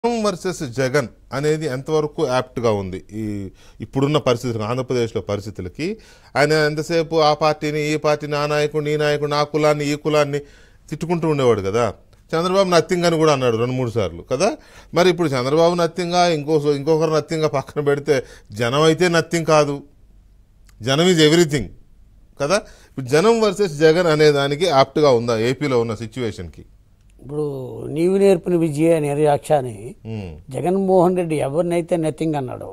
Versus Jagan అనేది ఎంతవరకు యాప్ట్గా ఉంది ఈ ఇప్పుడున్న పరిస్థితులకు ఆంధ్రప్రదేశ్లో పరిస్థితులకి ఆయన ఎంతసేపు ఆ పార్టీని ఈ పార్టీని ఆ నాయకుడిని ఈ నాయకుడిని ఆ కులాన్ని ఈ కులాన్ని తిట్టుకుంటూ ఉండేవాడు కదా చంద్రబాబు నథింగ్ అని కూడా అన్నాడు రెండు మూడు సార్లు కదా మరి ఇప్పుడు చంద్రబాబు నథింగా ఇంకో ఇంకొకరు నథింగా పక్కన పెడితే జనం అయితే నథింగ్ కాదు జనం ఈజ్ ఎవ్రీథింగ్ కదా ఇప్పుడు జనం వర్సెస్ జగన్ అనే దానికి యాప్ట్గా ఉందా ఏపీలో ఉన్న సిచ్యువేషన్కి ఇప్పుడు నీవు నేర్పిన విజయ నిరయాక్ష అని జగన్మోహన్ రెడ్డి ఎవరినైతే నథింగ్ అన్నాడో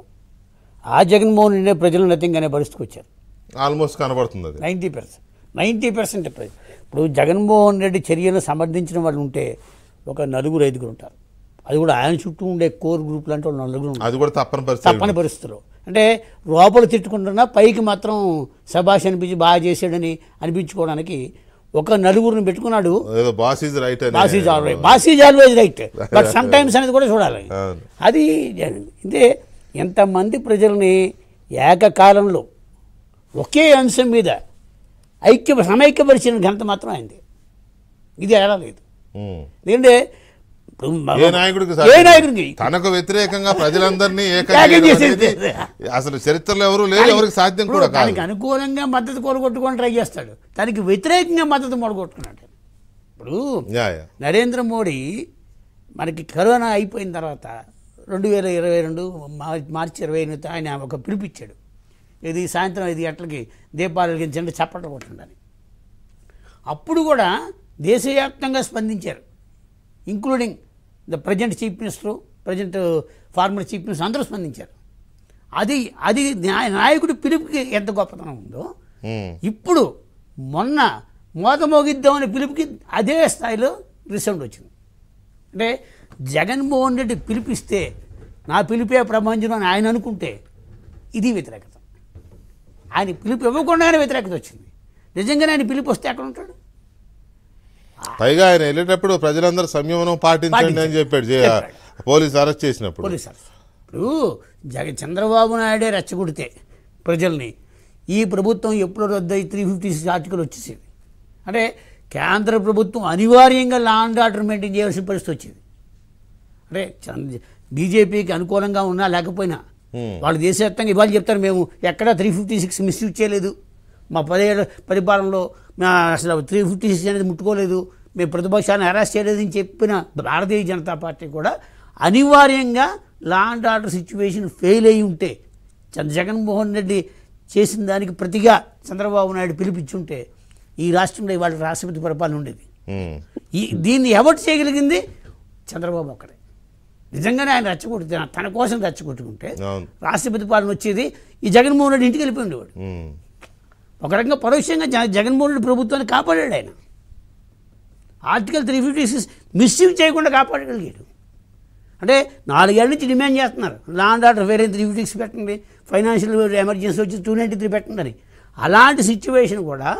ఆ జగన్మోహన్ రెడ్డి ప్రజలు నథింగ్ అనే పరిస్థితికి వచ్చారు ఆల్మోస్ట్ కనబడుతుంది అది నైంటీ పర్సెంట్ నైంటీ పర్సెంట్ ఇప్పుడు జగన్మోహన్ రెడ్డి చర్యను సమర్థించిన వాళ్ళు ఉంటే ఒక నలుగురు ఐదుగురు ఉంటారు అది కూడా ఆయన చుట్టూ ఉండే కోర్ గ్రూప్ లాంటి వాళ్ళు నలుగురు ఉంటారు అది కూడా తప్పని పరిస్థితి తప్పని పరిస్థితులు అంటే లోపల తిట్టుకుంటున్నా పైకి మాత్రం సభాష్ అనిపించి బాగా చేశాడని అనిపించుకోవడానికి ఒక నలుగురిని పెట్టుకున్నాడు ఏదో బాస్ ఈజ్ రైట్ అని boss is always boss is always right but sometimes అనేది కూడా చూడాలి అవును. అది ఇదే ఎంతమంది ప్రజల్ని ఏకకాలంలో ఒకే అంశం మీద ఐక్య సమైక్యపరిచిన ఘనత మాత్రం అయింది ఇది ఎలా లేదు ఉమ్. ఎందుకంటే ఇప్పుడు మ- ఏ నాయకుడికి ఏ సాధ్యం? నాయకుడికి తనకు వ్యతిరేకంగా ప్రజలందరినీ ఏకం ఏకం చేయడం చేసేది. అనేది అసలు చరిత్రలో ఎవరు లేదు ఎవరికి సాధ్యం ఇప్పుడు కూడా కాదు దానికి అనుకూలంగా మద్దతు కొలగొట్టుకొని ట్రై చేస్తాడు దానికి వ్యతిరేకంగా మద్దతు మొడగొట్టుకున్నాడు ఇప్పుడు యా, యా. నరేంద్ర మోడీ మనకి కరోనా అయిపోయిన తర్వాత రెండు వేల ఇరవై రెండు మార్- మార్చి ఇరవై ఎనిమిది ఆయన ఒక పిలిపిచ్చాడు ఇది సాయంత్రం ఐదు గంటలకి దీపాలు వెలిగించండి చప్పట్లు కొట్టండి అప్పుడు కూడా దేశవ్యాప్తంగా స్పందించారు including the present chief minister present former chief minister అందరూ స్పందించారు అది అది న్యాయ- నాయకుడి పిలుపుకి ఎంత గొప్పతనం ఉందో ఉమ్. ఇప్పుడు మొన్న మోతమోగిద్దామనే పిలుపుకి అదే స్థాయిలో రిసౌండ్ వచ్చింది అంటే జగన్మోహన్ రెడ్డి పిలిపిస్తే నా పిలిపే ప్రపంచం అని ఆయన అనుకుంటే ఇది వ్యతిరేకత ఆయన పిలుపు ఇవ్వకుండానే వ్యతిరేకత వచ్చింది నిజంగానే ఆయన పిలుపు వస్తే ఎక్కడ ఉంటాడు పైగా ఆయన వెళ్ళేటప్పుడు ప్రజలందరూ సంయమనం పాటించండి అని చెప్పాడు జే- చెప్పాడు. పోలీసు అరెస్ట్ చేసినప్పుడు పోలీస్ అరెస్ట్. ఇప్పుడు జగ చంద్రబాబు నాయుడే రెచ్చగొడితే ప్రజల్ని ఈ ప్రభుత్వం ఎప్పుడు రద్దయి త్రీ ఫిఫ్టీ సిక్స్ ఆర్టికల్ వచ్చేసేది అంటే కేంద్ర ప్రభుత్వం అనివార్యంగా లా అండ్ ఆర్డర్ మెయింటైన్ చేయాల్సిన పరిస్థితి వచ్చింది అంటే చంద్ర బీజేపీకి అనుకూలంగా ఉన్నా లేకపోయినా వాళ్ళు దేశవ్యాప్తంగా ఇవాళ చెప్తారు మేము ఎక్కడా త్రీ ఫిఫ్టీ సిక్స్ మిస్యూజ్ చేయలేదు మా పదేళ్ళ పరిపాలనలో మా అసలు త్రీ ఫిఫ్టీ సిక్స్ అనేది ముట్టుకోలేదు మేము ప్రతిపక్షాన్ని అరెస్ట్ చేయలేదని చెప్పిన భారతీయ జనతా పార్టీ కూడా అనివార్యంగా law and order situation fail అయి ఉంటే చంద్ర జగన్మోహన్ రెడ్డి చేసిన దానికి ప్రతిగా చంద్రబాబు నాయుడు పిలిపించుంటే ఈ రాష్ట్రంలో ఇవాళ రాష్ట్రపతి పరిపాలన ఉండేది ఉమ్. ఈ దీన్ని ఎవరు చేయగలిగింది చంద్రబాబు ఒక్కడే నిజంగానే ఆయన రెచ్చగొట్టి తన కోసం రెచ్చగొట్టుకుంటే అవును రాష్ట్రపతి పాలన వచ్చేది ఈ జగన్మోహన్ రెడ్డి ఇంటికి వెళ్ళిపోయి ఉండేవాడు ఉమ్. ఒక రకంగా పరోక్షంగా జ- జగన్మోహన్ రెడ్డి ప్రభుత్వాన్ని కాపాడాడు ఆయన article three fifty six misuse చేయకుండా కాపాడగలిగాడు అంటే నాలుగేళ్ల నుంచి డిమాండ్ చేస్తున్నారు లా అండ్ ఆర్డర్ వేరే త్రీ ఫిఫ్టీ సిక్స్ పెట్టండి ఫైనాన్షియల్ ఎమర్జెన్సీ వచ్చి టూ నైంటీ త్రీ పెట్టండి అని అలాంటి సిచ్యువేషన్ కూడా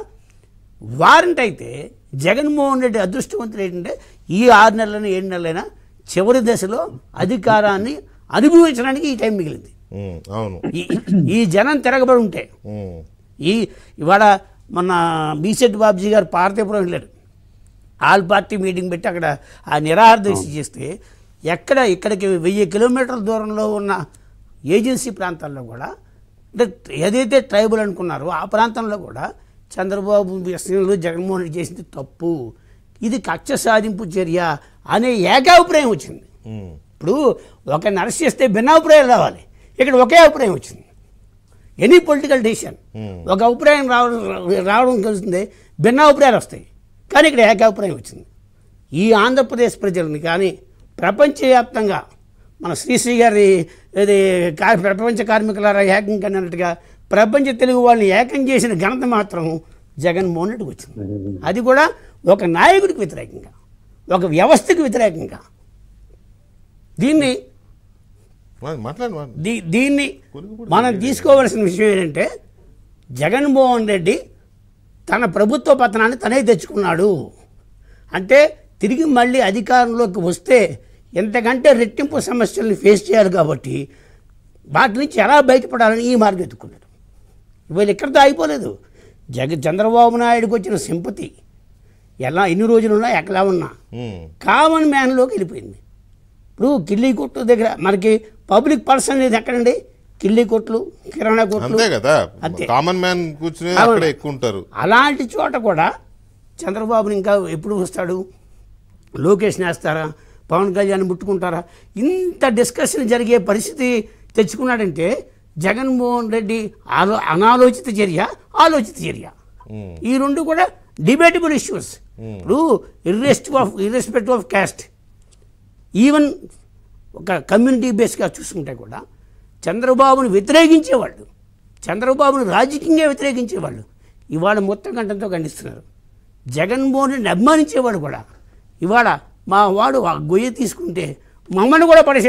వారంట్ అయితే జగన్మోహన్ రెడ్డి అదృష్టవంతులు ఏంటంటే ఈ ఆరు నెలలైనా ఏడు నెలలైనా చివరి దశలో అధికారాన్ని అనుభవించడానికి ఈ టైం మిగిలింది ఉమ్. అవును ఈ ఈ జనం తిరగబడి ఉంటే ఉమ్. ఈ ఇవాళ మన బీసెట్ బాబ్జీ గారు పార్తీపురం వెళ్ళారు ఆల్ పార్టీ మీటింగ్ పెట్టి అక్కడ ఆ నిరాహార దీక్ష చేస్తే ఎక్కడ ఇక్కడికి వెయ్యి కిలోమీటర్ల దూరంలో ఉన్న ఏజెన్సీ ప్రాంతాల్లో కూడా అంటే ఏదైతే ట్రైబల్ అనుకున్నారో ఆ ప్రాంతంలో కూడా చంద్రబాబు విషయంలో జగన్మోహన్ రెడ్డి చేసింది తప్పు ఇది కక్ష సాధింపు చర్య అనే ఏకాభిప్రాయం వచ్చింది ఉమ్. ఇప్పుడు ఒకరిని అరెస్ట్ చేస్తే భిన్నాభిప్రాయాలు రావాలి ఇక్కడ ఒకే అభిప్రాయం వచ్చింది ఎనీ పొలిటికల్ డెసిషన్ ఒక అభిప్రాయం రావడం రావడం కలుస్తుంది భిన్నాభిప్రాయాలు వస్తాయి కానీ ఇక్కడ ఏకాభిప్రాయం వచ్చింది ఈ ఆంధ్రప్రదేశ్ ప్రజల్ని కానీ ప్రపంచవ్యాప్తంగా మన శ్రీశ్రీ గారి ఇది కా ప్రపంచ కార్మికుల ఏకం కానీ అన్నట్టుగా ప్రపంచ తెలుగు వాళ్ళని ఏకం చేసిన ఘనత మాత్రం జగన్మోహన్ రెడ్డికి వచ్చింది అది కూడా ఒక నాయకుడికి వ్యతిరేకంగా ఒక వ్యవస్థకు వ్యతిరేకంగా దీన్ని మా- మాట్లాడు మాట్లాడు. దీ దీన్ని మనం తీసుకోవలసిన విషయం ఏంటంటే జగన్మోహన్ రెడ్డి తన ప్రభుత్వ పతనాన్ని తనే తెచ్చుకున్నాడు అంటే తిరిగి మళ్ళీ అధికారంలోకి వస్తే ఎంతకంటే రెట్టింపు సమస్యల్ని ఫేస్ చేయాలి కాబట్టి వాటి నుంచి ఎలా బయటపడాలని ఈ మార్గం ఎత్తుకున్నాడు వీళ్ళు ఇక్కడితో అయిపోలేదు జగ చంద్రబాబు నాయుడుకి వచ్చిన సింపతి ఎలా ఎన్ని రోజులున్నా ఎక్కడా ఉన్నా ఉమ్. కామన్ మ్యాన్లోకి వెళ్ళిపోయింది ఇప్పుడు కిల్లి కొట్టు దగ్గర మనకి పబ్లిక్ పర్సన్ అనేది ఎక్కడండి కిల్లి కొట్లు కిరాణా కొట్లు అంతే కదా అంతే. కామన్ మ్యాన్ కూర్చుని అవును. అక్కడే ఎక్కువ ఉంటారు అలాంటి చోట కూడా చంద్రబాబుని ఇంకా ఎప్పుడు వస్తాడు లోకేష్ నేస్తారా పవన్ కళ్యాణ్ ముట్టుకుంటారా ఇంత డిస్కషన్ జరిగే పరిస్థితి తెచ్చుకున్నాడంటే జగన్మోహన్ రెడ్డి ఆలో అనాలోచిత చర్య ఆలోచిత చర్య ఈ రెండు కూడా డిబేటబుల్ ఇష్యూస్ ఇప్పుడు irrespective of irrespective of caste even ఒక కమ్యూనిటీ బేస్గా చూసుకుంటే కూడా చంద్రబాబును వ్యతిరేకించేవాళ్ళు చంద్రబాబును రాజకీయంగా వ్యతిరేకించేవాళ్ళు ఇవాళ మొత్తం కంటంతో ఖండిస్తున్నారు జగన్మోహన్ రెడ్డిని అభిమానించేవాడు కూడా ఇవాళ మా వాడు ఆ గొయ్యి తీసుకుంటే మమ్మల్ని కూడా పడేసే